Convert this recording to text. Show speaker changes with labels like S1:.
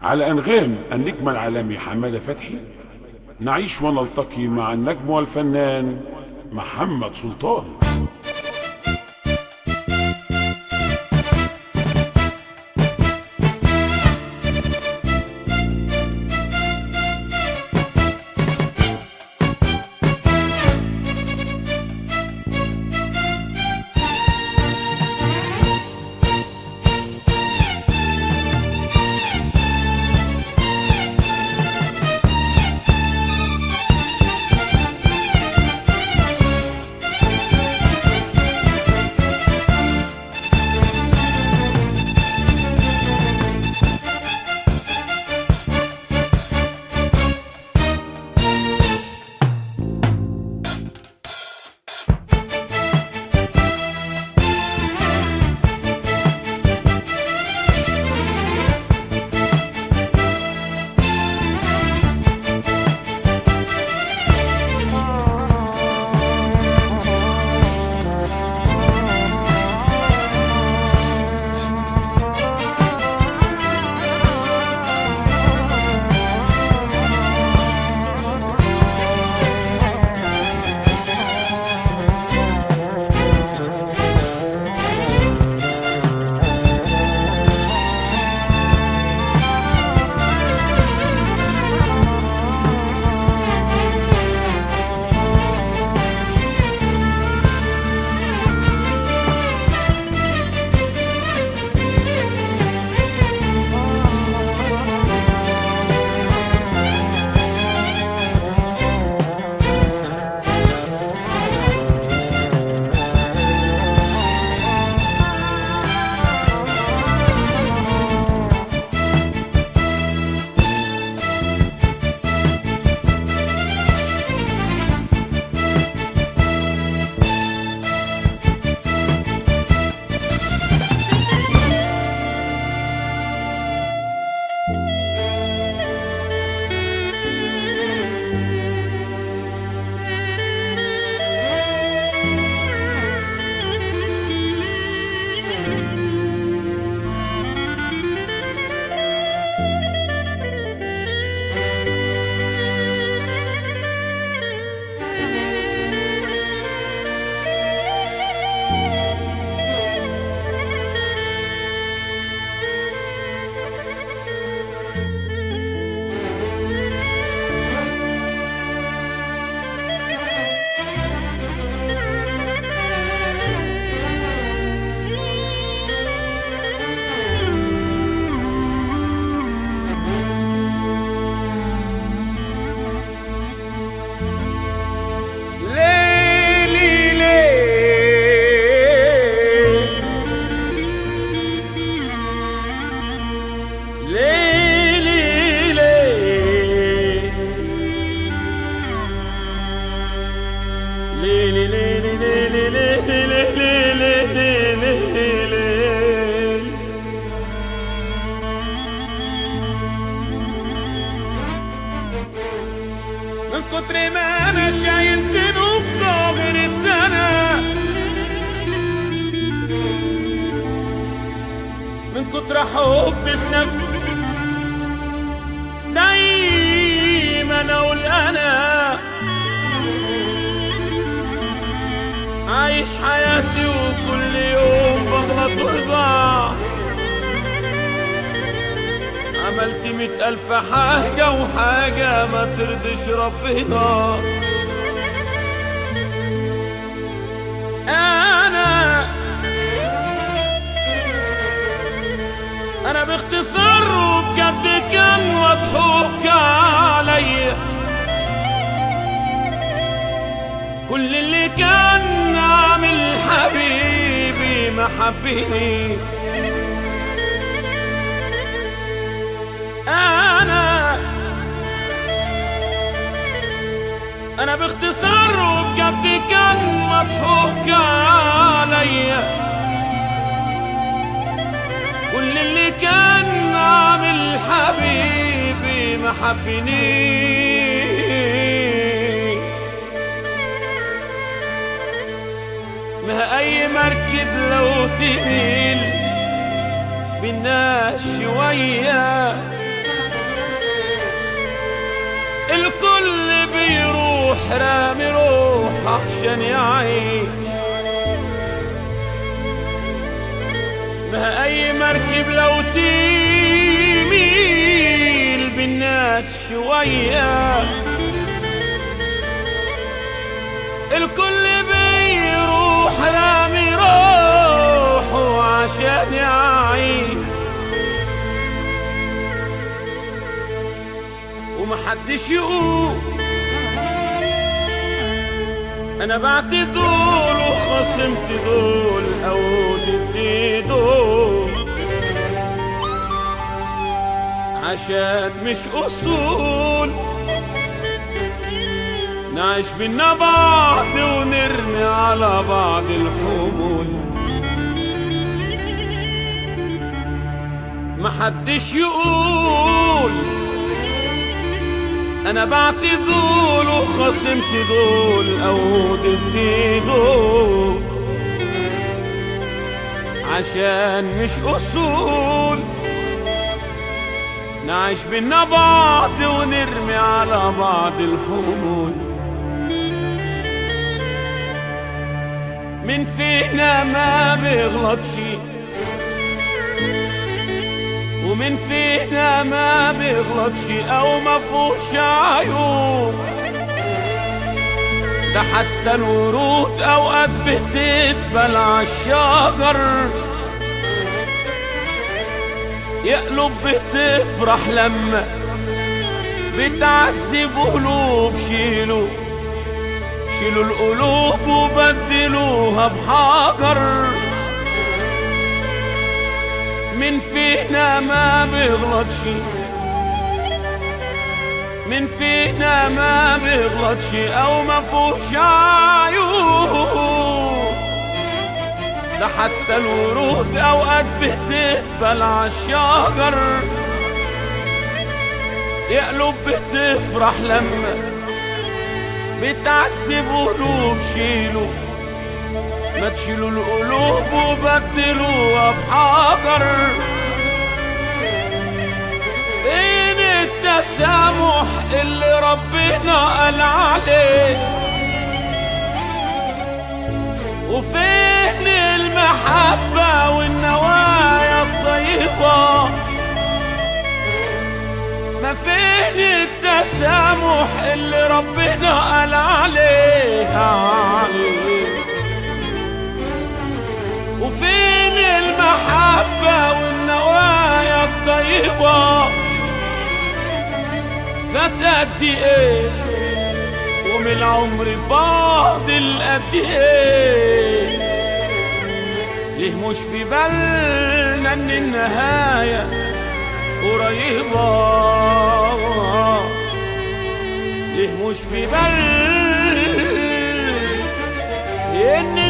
S1: على أنغام النجم العالمي حمادة فتحي نعيش ونلتقي مع النجم والفنان محمد سلطان
S2: ليلي ليل ليلي ليلي ليلي ليلي ليلي ليلي ليلي ليلي من كتر ما انا شايل ذنوب ظاهر الدنا من كتر حبي في نفسي دايما اقول انا عايش حياتي وكل يوم بغلط وضاع عملت مئة ألف حاجة وحاجة ما ترضيش ربنا أنا أنا باختصار وبجد كان مضحوك عليا كل اللي كان عامل حبيبي ما حبنيش انا انا باختصار وبجد كان مضحوك عليا كل اللي كان عامل حبيبي ما حبنيش ما اي مركب لو تميل بالناس شويه بيروح رامي روح عشان يعيش ما اي مركب لو تميل بالناس شوية الكل بيروح رامي روحه عشان يعيش ومحدش يقول انا بعت دول وخصمت دول او ضدي دول عشان مش اصول نعيش بينا بعض ونرمي على بعض الحمول محدش يقول انا بعت دول وخصمت دول او ضدي دول عشان مش اصول نعيش بينا بعض ونرمي على بعض الحمول من فينا ما بيغلطش ومن فينا ما بيغلطش او ما فوش عيوب ده حتى الورود اوقات بتتبل عالشجر يقلب بتفرح لما بتعذب قلوب شيلوا شيلوا القلوب وبدلوها بحجر من فينا ما بيغلطش من فينا ما بيغلطش او ما فوش عيوب ده حتى الورود اوقات بتتبل عالشجر يقلب بتفرح لما بتعذب قلوب شيلوا ما تشيلوا القلوب وبدلوها بحجر فين التسامح اللي ربنا قال عليه وفين المحبة والنوايا الطيبة ما فين التسامح اللي ربنا قال عليه عليه وفين المحبة والنوايا الطيبة فات قد ايه ومن العمر فاضل قد ايه ليه مش في بالنا ان النهاية قريبة ليه مش في بالنا ان